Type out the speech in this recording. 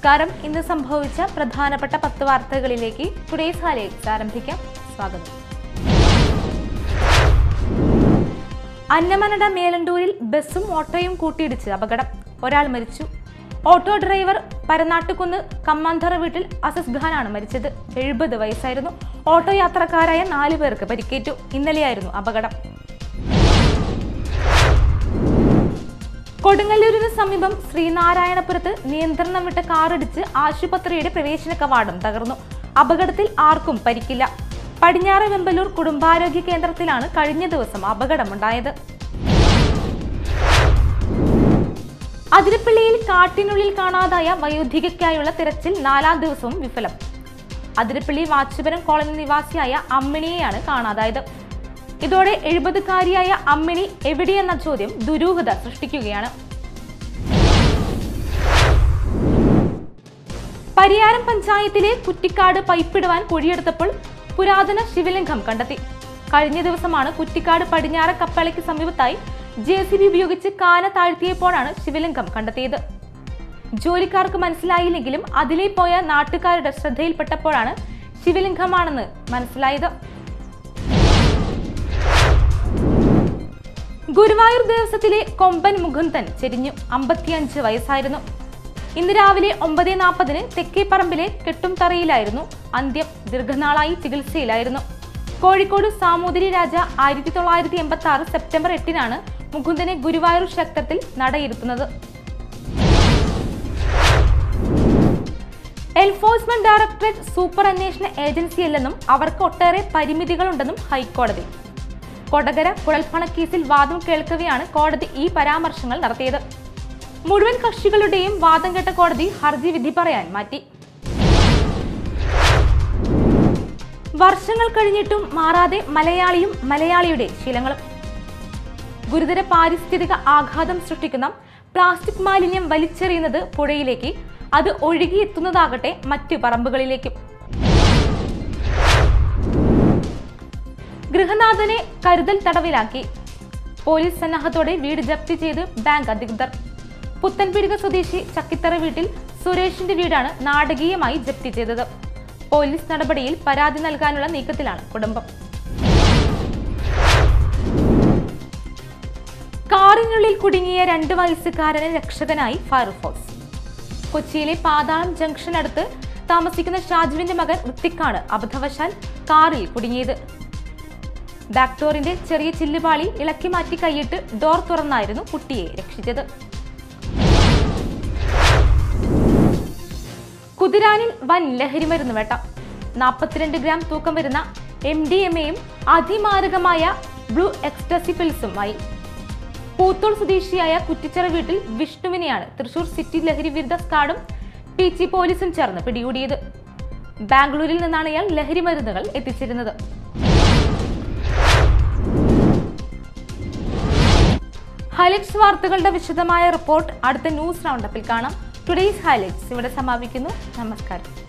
നമസ്കാരം ഇന്ന് സംഭവിച്ച പ്രധാനപ്പെട്ട പത്ത് വാർത്തകളിലേക്ക് ടുഡേസ് ഹൈലൈറ്റ്സ് ആരംഭിക്കാം സ്വാഗതം അന്നമനട മേലണ്ടൂരിൽ ബസ്സും ഓട്ടോയും കൂട്ടിയിടിച്ച് അപകടം ഒരാൾ മരിച്ചു ഓട്ടോ ഡ്രൈവർ പരനാട്ടുകുന്ന് കമ്മാന്തറ വീട്ടിൽ അസസ് ഖാനാണ് മരിച്ചത് എഴുപത് വയസ്സായിരുന്നു ഓട്ടോ യാത്രക്കാരായ നാലു പേർക്ക് പരിക്കേറ്റു ഇന്നലെയായിരുന്നു അപകടം കൊടുങ്ങല്ലൂരിന് സമീപം ശ്രീനാരായണപുരത്ത് നിയന്ത്രണം വിട്ട കാറിടിച്ച് ആശുപത്രിയുടെ പ്രവേശന കവാടം തകർന്നു അപകടത്തിൽ ആർക്കും പരിക്കില്ല പടിഞ്ഞാറ് വെമ്പലൂർ കുടുംബാരോഗ്യ കേന്ദ്രത്തിലാണ് കഴിഞ്ഞ ദിവസം അപകടമുണ്ടായത് അതിരപ്പള്ളിയിൽ കാട്ടിനുള്ളിൽ കാണാതായ വയോധികയ്ക്കായുള്ള തിരച്ചിൽ നാലാം ദിവസവും വിഫലം അതിരപ്പള്ളി വാച്ചുപുരം കോളനി നിവാസിയായ അമ്മിണിയെയാണ് കാണാതായത് ഇതോടെ എഴുപതുകാരിയായ അമ്മിണി എവിടെയെന്ന ചോദ്യം ദുരൂഹത സൃഷ്ടിക്കുകയാണ് പരിയാരം പഞ്ചായത്തിലെ കുറ്റിക്കാട് പൈപ്പിടുവാൻ കുഴിയെടുത്തപ്പോൾ പുരാതന ശിവലിംഗം കണ്ടെത്തി കഴിഞ്ഞ ദിവസമാണ് കുറ്റിക്കാട് പടിഞ്ഞാറ കപ്പളയ്ക്ക് സമീപത്തായി ജെ സി ബി ഉപയോഗിച്ച് കാന താഴ്ത്തിയപ്പോഴാണ് ശിവലിംഗം കണ്ടെത്തിയത് ജോലിക്കാർക്ക് മനസ്സിലായില്ലെങ്കിലും അതിലേ പോയ നാട്ടുകാരുടെ ശ്രദ്ധയിൽപ്പെട്ടപ്പോഴാണ് ശിവലിംഗമാണെന്ന് മനസ്സിലായത് ഗുരുവായൂർ ദേവസ്വത്തിലെ കൊമ്പൻ മുകുന്ദൻ ചെരിഞ്ഞു അമ്പത്തിയഞ്ച് വയസ്സായിരുന്നു ഇന്ന് രാവിലെ ഒമ്പത് നാൽപ്പതിന് തെക്കേപ്പറമ്പിലെ കെട്ടുംതറയിലായിരുന്നു അന്ത്യം ദീർഘനാളായി ചികിത്സയിലായിരുന്നു കോഴിക്കോട് സാമൂതിരി രാജ ആയിരത്തി തൊള്ളായിരത്തി എൺപത്തി ആറ് സെപ്റ്റംബർ എട്ടിനാണ് മുകുന്ദനെ ഗുരുവായൂർ ക്ഷേത്രത്തിൽ നടയിരുത്തുന്നത് എൻഫോഴ്സ്മെന്റ് ഡയറക്ടറേറ്റ് സൂപ്പർ അന്വേഷണ ഏജൻസിയല്ലെന്നും അവർക്ക് ഒട്ടേറെ പരിമിതികളുണ്ടെന്നും ഹൈക്കോടതി കൊടകര കുഴൽപ്പണക്കേസിൽ വാദം കേൾക്കവെയാണ് കോടതി ഈ പരാമർശങ്ങൾ നടത്തിയത് മുഴുവൻ കക്ഷികളുടെയും വാദം കേട്ട കോടതി ഹർജി വിധി പറയാൻ മാറ്റി വർഷങ്ങൾ കഴിഞ്ഞിട്ടും മാറാതെ മലയാളിയും മലയാളിയുടെ ശീലങ്ങളും ഗുരുതര പാരിസ്ഥിതിക ആഘാതം സൃഷ്ടിക്കുന്ന പ്ലാസ്റ്റിക് മാലിന്യം വലിച്ചെറിയുന്നത് പുഴയിലേക്ക് അത് ഒഴുകിയെത്തുന്നതാകട്ടെ മറ്റു പറമ്പുകളിലേക്കും ഗൃഹനാഥനെ കരുതൽ തടവിലാക്കി പോലീസ് സന്നാഹത്തോടെ വീട് ജപ്തി ചെയ്ത് ബാങ്ക് അധികൃതർ പുത്തൻപീടിക സ്വദേശി ചക്കിത്തറ വീട്ടിൽ സുരേഷിന്റെ വീടാണ് നാടകീയമായി ജപ്തി ചെയ്തത് പോലീസ് നടപടിയിൽ പരാതി നൽകാനുള്ള നീക്കത്തിലാണ് കുടുംബം കാറിനുള്ളിൽ കുടുങ്ങിയ രണ്ട് വയസ്സുകാരന് രക്ഷകനായി ഫയർഫോഴ്സ് കൊച്ചിയിലെ പാതാളം ജംഗ്ഷൻ അടുത്ത് താമസിക്കുന്ന ഷാജുവിന്റെ മകൻ ഋത്തിക്കാണ് അബദ്ധവശാൽ കാറിൽ കുടുങ്ങിയത് ബാക്ക് ഡോറിന്റെ ചെറിയ ചില്ലുപാളി ഇളക്കി മാറ്റി കൈയിട്ട് ഡോർ തുറന്നായിരുന്നു കുട്ടിയെ രക്ഷിച്ചത് കുതിരാനിൽ വൻ ലഹരിമരുന്ന് വേട്ട നാൽപ്പത്തിരണ്ട് ഗ്രാം തൂക്കം വരുന്ന എം ഡി എം എയും അതിമാരകമായ ബ്ലൂ എക്സ്റ്റസി പിൽസുമായി പൂത്തോൾ സ്വദേശിയായ കുറ്റിച്ചിറ വീട്ടിൽ വിഷ്ണുവിനെയാണ് തൃശൂർ സിറ്റി ലഹരി വിരുദ്ധ സ്ക്വാഡും പി ചി പോലീസും ചേർന്ന് പിടികൂടിയത് ബാംഗ്ലൂരിൽ നിന്നാണ് ഇയാൾ ലഹരി മരുന്നുകൾ എത്തിച്ചിരുന്നത് ഹൈലൈറ്റ്സ് വാർത്തകളുടെ വിശദമായ റിപ്പോർട്ട് അടുത്ത ന്യൂസ് റൗണ്ടപ്പിൽ കാണാം ടുഡേയ്സ് ഹൈലൈറ്റ്സ് ഇവിടെ സമാപിക്കുന്നു നമസ്കാരം